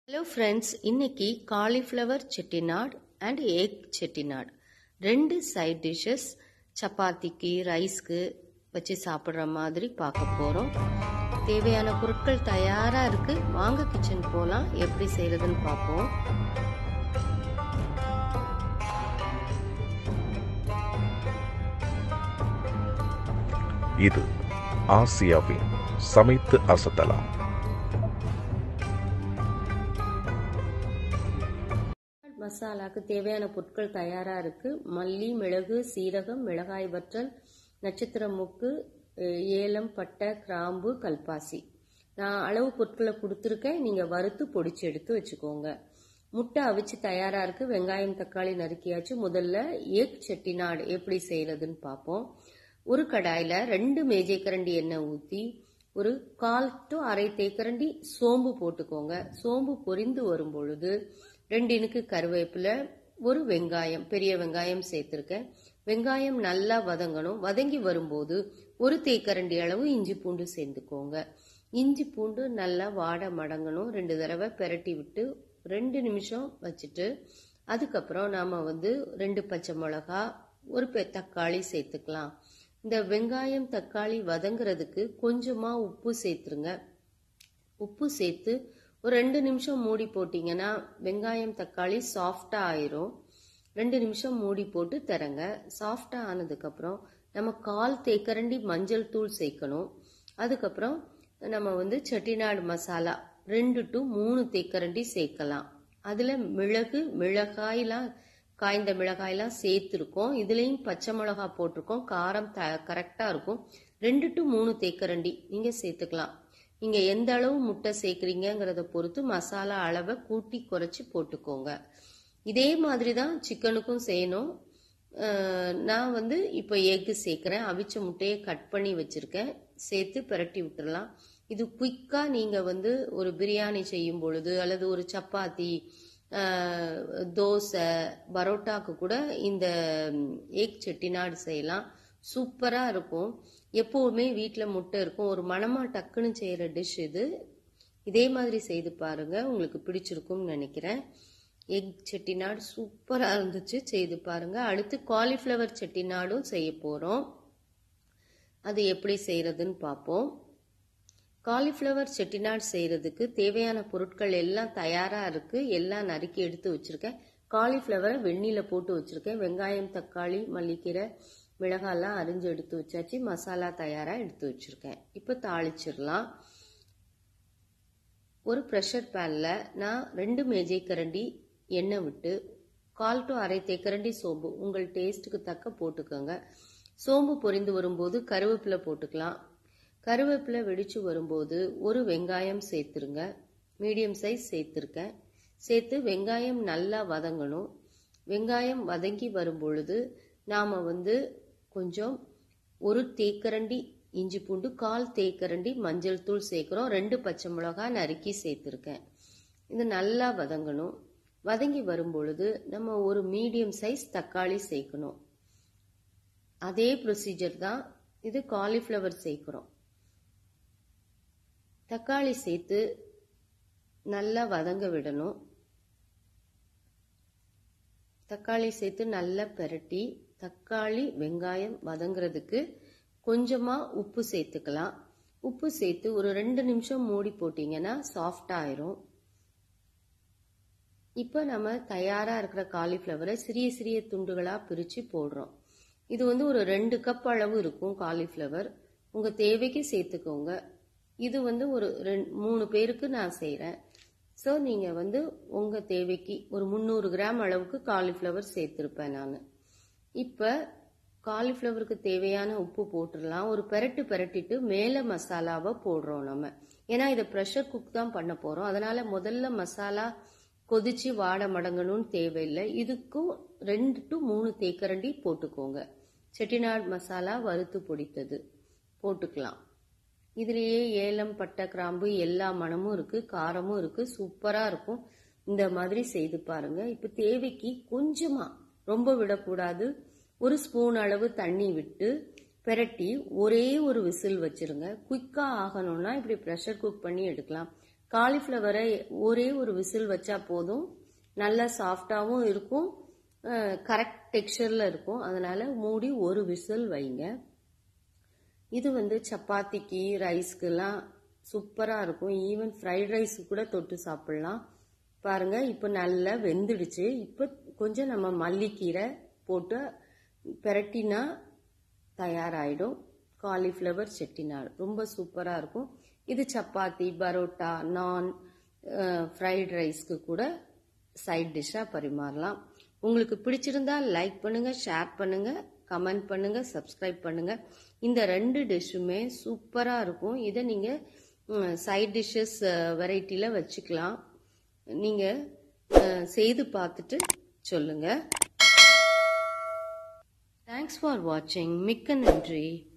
hello friends இன்னைக்கு cauliflower Chettinad and egg Chettinad ரெண்டு side dishes சப்பாத்திக்கு ரைஸ்க்கு வச்சு சாப்பிட்ற மாதிரி பார்க்க போகிறோம் தேவையான பொருட்கள் தயாராக இருக்குது வாங்க கிச்சன் போகலாம் எப்படி செய்கிறதுன்னு பார்ப்போம் இது ஆசியாவின் சமைத்து அசத்தலாம் மசாலாக்கு தேவையான பொருட்கள் தயாராக இருக்குது மல்லி மிளகு சீரகம் மிளகாய் வற்றல் நட்சத்திர முக்கு ஏலம் பட்டை கிராம்பு கல்பாசி நான் அளவு பொருட்களை கொடுத்துருக்கேன் நீங்கள் வறுத்து பொடிச்சு எடுத்து வச்சுக்கோங்க முட்டை அவிச்சு தயாராக இருக்குது வெங்காயம் தக்காளி நறுக்கியாச்சு முதல்ல ஏக் செட்டிநாடு எப்படி செய்கிறதுன்னு பார்ப்போம் ஒரு கடாயில் ரெண்டு மேஜை கரண்டி எண்ணெய் ஊற்றி ஒரு கால் டு அரை தேக்கரண்டி சோம்பு போட்டுக்கோங்க சோம்பு பொரிந்து வரும் பொழுது ரெண்டு இனுக்கு கருவேப்பிலை ஒரு வெங்காயம் பெரிய வெங்காயம் சேர்த்துருக்கேன் வெங்காயம் நல்லா வதங்கணும் வதங்கி வரும்போது ஒரு தேக்கரண்டி அளவு இஞ்சி பூண்டு சேர்ந்துக்கோங்க இஞ்சி பூண்டு நல்லா வாட மடங்கணும் ரெண்டு தடவை பெரட்டி விட்டு ரெண்டு நிமிஷம் வச்சுட்டு அதுக்கப்புறம் நாம் வந்து ரெண்டு பச்சை மிளகா ஒரு பெ தக்காளி சேர்த்துக்கலாம் இந்த வெங்காயம் தக்காளி வதங்குறதுக்கு கொஞ்சமாக உப்பு சேர்த்துருங்க உப்பு சேர்த்து ஒரு ரெண்டு நிமிஷம் மூடி போட்டிங்கன்னா வெங்காயம் தக்காளி சாஃப்டாக ஆயிரும் ரெண்டு நிமிஷம் மூடி போட்டு தரங்க சாஃப்டாக ஆனதுக்கப்புறம் நம்ம கால் தேக்கரண்டி மஞ்சள் தூள் சேர்க்கணும் அதுக்கப்புறம் நம்ம வந்து செட்டிநாடு மசாலா ரெண்டு டு மூணு தேக்கரண்டி சேர்க்கலாம் அதில் மிளகு மிளகாயெலாம் காய்ந்த மிளகாயெல்லாம் சேர்த்துருக்கோம் இதுலேயும் பச்சை மிளகா போட்டிருக்கோம் காரம் த கரெக்டாக இருக்கும் ரெண்டு டு மூணு தேக்கரண்டி நீங்கள் சேர்த்துக்கலாம் நீங்கள் எந்த அளவு முட்டை சேர்க்குறீங்கிறத பொறுத்து மசாலா அளவை கூட்டி குறைச்சி போட்டுக்கோங்க இதே மாதிரி தான் சிக்கனுக்கும் செய்யணும் நான் வந்து இப்போ எக்கு சேர்க்குறேன் அவிச்ச முட்டையை கட் பண்ணி வச்சுருக்கேன் சேர்த்து பிரட்டி விட்டுறலாம் இது குயிக்காக நீங்கள் வந்து ஒரு பிரியாணி செய்யும் பொழுது அல்லது ஒரு சப்பாத்தி தோசை பரோட்டாக்கு கூட இந்த எக் செட்டிநாடு செய்யலாம் சூப்பராக இருக்கும் எப்போவுமே வீட்டில் முட்டை இருக்கும் ஒரு மனமாக டக்குன்னு செய்கிற டிஷ் இது இதே மாதிரி செய்து பாருங்கள் உங்களுக்கு பிடிச்சிருக்கும்னு நினைக்கிறேன் எக் செட்டிநாடு சூப்பராக இருந்துச்சு செய்து பாருங்கள் அடுத்து காலிஃப்ளவர் செட்டிநாடும் செய்ய போகிறோம் அது எப்படி செய்கிறதுன்னு பார்ப்போம் காலிஃப்ளவர் செட்டிநாடு செய்கிறதுக்கு தேவையான பொருட்கள் எல்லாம் தயாராக இருக்குது எல்லாம் நறுக்கி எடுத்து வச்சுருக்கேன் காலிஃப்ளவரை வெந்நியில் போட்டு வச்சுருக்கேன் வெங்காயம் தக்காளி மல்லிக்கீரை மிளகாலாம் அரிஞ்சு எடுத்து வச்சாச்சு மசாலா தயாராக எடுத்து வச்சுருக்கேன் இப்போ தாளிச்சிடலாம் ஒரு ப்ரெஷர் பேனில் நான் ரெண்டு மேஜை கரண்டி எண்ணெய் விட்டு கால் டு அரை தேக்கரண்டி சோம்பு உங்கள் டேஸ்ட்டுக்கு தக்க போட்டுக்கோங்க சோம்பு பொரிந்து வரும்போது கருவேப்பிலை போட்டுக்கலாம் கருவேப்பிலை வெடிச்சு வரும்போது ஒரு வெங்காயம் சேர்த்துருங்க மீடியம் சைஸ் சேர்த்துருக்கேன் சேர்த்து வெங்காயம் நல்லா வதங்கணும் வெங்காயம் வதங்கி வரும் பொழுது நாம் வந்து கொஞ்சம் ஒரு தேக்கரண்டி இஞ்சி பூண்டு கால் தேக்கரண்டி மஞ்சள் தூள் சேர்க்குறோம் ரெண்டு பச்சை மிளகா நறுக்கி சேர்த்துருக்கேன் இது நல்லா வதங்கணும் வதங்கி வரும் பொழுது நம்ம ஒரு மீடியம் சைஸ் தக்காளி சேர்க்கணும் அதே ப்ரொசீஜர் தான் இது காலிஃப்ளவர் சேர்க்குறோம் தக்காளி சேர்த்து நல்லா வதங்க விடணும் தக்காளி சேர்த்து நல்லா பெரட்டி தக்காளி வெங்காயம் வதங்குறதுக்கு கொஞ்சமாக உப்பு சேர்த்துக்கலாம் உப்பு சேர்த்து ஒரு ரெண்டு நிமிஷம் மூடி போட்டிங்கன்னா சாஃப்ட் ஆயிரும் இப்போ நம்ம தயாராக இருக்கிற காலிஃப்ளவரை சிறிய சிறிய துண்டுகளாக பிரித்து போடுறோம் இது வந்து ஒரு ரெண்டு கப் அளவு இருக்கும் காலிஃப்ளவர் உங்கள் தேவைக்கு சேர்த்துக்கோங்க இது வந்து ஒரு ரெண்டு மூணு பேருக்கு நான் செய்கிறேன் ஸோ நீங்கள் வந்து உங்கள் தேவைக்கு ஒரு முந்நூறு கிராம் அளவுக்கு காலிஃப்ளவர் சேர்த்துருப்பேன் நான் இப்போ காலிஃப்ளவருக்கு தேவையான உப்பு போட்டுடலாம் ஒரு பெரட்டு பெரட்டிட்டு மேலே மசாலாவை போடுறோம் நம்ம ஏன்னா இதை ப்ரெஷர் குக் தான் பண்ண போகிறோம் அதனால் முதல்ல மசாலா கொதிச்சு வாட மடங்கணும்னு தேவையில்லை இதுக்கும் ரெண்டு டு மூணு தேக்கரண்டி போட்டுக்கோங்க செட்டிநாடு மசாலா வறுத்து பொடித்தது போட்டுக்கலாம் இதுலேயே ஏலம் பட்டை கிராம்பு எல்லா மணமும் இருக்குது காரமும் இருக்குது சூப்பராக இருக்கும் இந்த மாதிரி செய்து பாருங்க இப்போ தேவைக்கு கொஞ்சமாக ரொம்ப விடக்கூடாது ஒரு ஸ்பூன் அளவு தண்ணி விட்டு பெரட்டி ஒரே ஒரு விசில் வச்சிருங்க குயிக்காக ஆகணும்னா இப்படி ப்ரெஷர் குக் பண்ணி எடுக்கலாம் காலிஃப்ளவரை ஒரே ஒரு விசில் வச்சா போதும் நல்லா சாஃப்டாகவும் இருக்கும் கரெக்ட் டெக்ஸ்சரில் இருக்கும் அதனால் மூடி ஒரு விசில் வைங்க இது வந்து சப்பாத்திக்கு ரைஸ்க்கெல்லாம் சூப்பராக இருக்கும் ஈவன் ஃப்ரைட் ரைஸுக்கு கூட தொட்டு சாப்பிட்லாம் பாருங்க இப்போ நல்லா வெந்துடுச்சு இப்போ கொஞ்சம் நம்ம மல்லிக்கீரை போட்டு பெரட்டினா தயாராகிடும் காலிஃப்ளவர் செட்டிநாடு ரொம்ப சூப்பராக இருக்கும் இது சப்பாத்தி பரோட்டா நான் ஃப்ரைட் ரைஸ்க்கு கூட சைட் டிஷ்ஷாக பரிமாறலாம் உங்களுக்கு பிடிச்சிருந்தா லைக் பண்ணுங்க ஷேர் பண்ணுங்க கமெண்ட் பண்ணுங்க சப்ஸ்கிரைப் பண்ணுங்க இந்த ரெண்டு டிஷ்ஷுமே சூப்பராக இருக்கும் இதை நீங்கள் சைட் டிஷ்ஷஸ் வெரைட்டியில் வச்சுக்கலாம் நீங்கள் செய்து பார்த்துட்டு சொல்லுங்கள் தேங்க்ஸ் ஃபார் வாட்சிங் மிக்க நன்றி